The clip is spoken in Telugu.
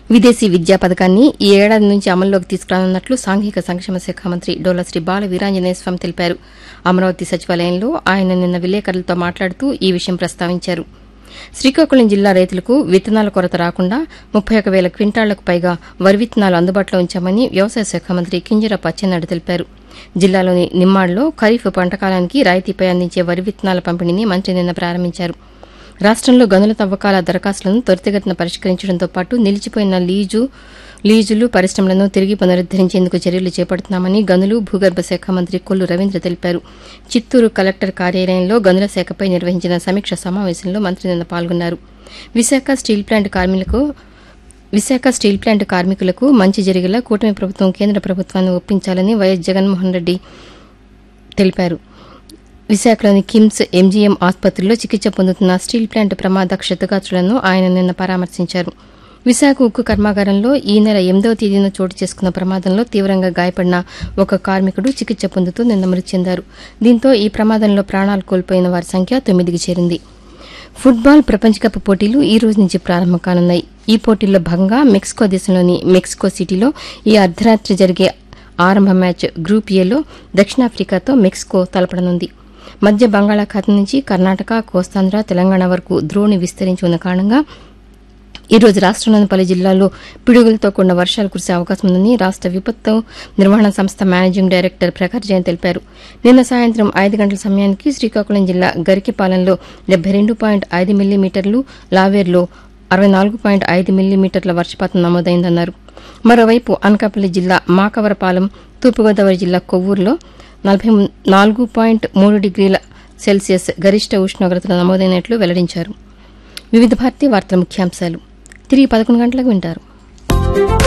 విదేశీ విద్యా పథకాన్ని ఈ ఏడాది నుంచి అమల్లోకి తీసుకురానున్నట్లు సాంఘిక సంక్షేమ శాఖ మంత్రి డోలా శ్రీ బాల వీరాంజనేయ స్వామి తెలిపారు అమరావతి సచివాలయంలో ఆయన నిన్న విలేకరులతో మాట్లాడుతూ ఈ విషయం ప్రస్తావించారు శ్రీకాకుళం జిల్లా రైతులకు విత్తనాల కొరత రాకుండా ముప్పై ఒక వేల క్వింటాళ్లకు పైగా వరి విత్తనాలు అందుబాటులో ఉంచామని వ్యవసాయ శాఖ మంత్రి కింజరాపు అచ్చెన్నాయుడు తెలిపారు జిల్లాలోని నిమ్మాడ్లో ఖరీఫ్ పంటకాలానికి రాయితీపై అందించే వరి విత్తనాల పంపిణీని మంత్రి నిన్న ప్రారంభించారు రాష్టంలో గనుల తవ్వకాల దరఖాస్తులను త్వరితగతిన పరిష్కరించడంతో పాటు నిలిచిపోయిన లీజు లీజులు పరిశ్రమలను తిరిగి పునరుద్దరించేందుకు చర్యలు చేపడుతున్నామని గనులు భూగర్భ శాఖ మంత్రి కొల్లు రవీంద్ర తెలిపారు చిత్తూరు కలెక్టర్ కార్యాలయంలో గనుల శాఖపై నిర్వహించిన సమీక్ష సమావేశంలో మంత్రి నిన్న పాల్గొన్నారు విశాఖ స్టీల్ ప్లాంట్ కార్మికులకు విశాఖ స్టీల్ ప్లాంట్ కార్మికులకు మంచి జరిగేలా కూటమి ప్రభుత్వం కేంద్ర ప్రభుత్వాన్ని ఒప్పించాలని వైఎస్ జగన్మోహన్ రెడ్డి తెలిపారు విశాఖలోని కిమ్స్ ఎంజీఎం ఆసుపత్రిలో చికిత్స పొందుతున్న స్టీల్ ప్లాంట్ ప్రమాద క్షతగాత్రులను ఆయన నిన్న పరామర్శించారు విశాఖ ఉక్కు కర్మాగారంలో ఈ నెల ఎనిమిదవ తేదీన చోటు చేసుకున్న ప్రమాదంలో తీవ్రంగా గాయపడిన ఒక కార్మికుడు చికిత్స పొందుతూ నిన్న మృతి చెందారు దీంతో ఈ ప్రమాదంలో ప్రాణాలు కోల్పోయిన వారి సంఖ్య తొమ్మిదికి చేరింది ఫుట్బాల్ ప్రపంచ కప్ పోటీలు ఈ రోజు నుంచి ప్రారంభం కానున్నాయి ఈ పోటీల్లో భాగంగా మెక్సికో దేశంలోని మెక్సికో సిటీలో ఈ అర్ధరాత్రి జరిగే ఆరంభ మ్యాచ్ గ్రూప్ ఏలో దక్షిణాఫ్రికాతో మెక్సికో తలపడనుంది మధ్య బంగాళాఖాతం నుంచి కర్ణాటక కోస్తాంధ్ర తెలంగాణ వరకు ద్రోణి విస్తరించి ఉన్న కారణంగా ఈ రోజు రాష్టంలోని పలు జిల్లాల్లో పిడుగులతో కూడిన వర్షాలు కురిసే అవకాశం ఉందని రాష్ట విపత్తు నిర్వహణ సంస్థ మేనేజింగ్ డైరెక్టర్ ప్రఖర్ జైన్ తెలిపారు నిన్న సాయంత్రం ఐదు గంటల సమయానికి శ్రీకాకుళం జిల్లా గరికిపాలెంలో డెబ్బై రెండు పాయింట్ ఐదు మిల్లీమీటర్లు లావేర్లో అరవై నాలుగు పాయింట్ ఐదు మిల్లీమీటర్ల వర్షపాతం నమోదైందన్నారు మరోవైపు అనకాపల్లి జిల్లా మాకవరపాలెం తూర్పుగోదావరి జిల్లా కొవ్వూరులో నలభై నాలుగు పాయింట్ మూడు డిగ్రీల సెల్సియస్ గరిష్ట ఉష్ణోగ్రతలు నమోదైనట్లు వెల్లడించారు వివిధ భారతీయ వార్తల ముఖ్యాంశాలు తిరిగి పదకొండు గంటలకు వింటారు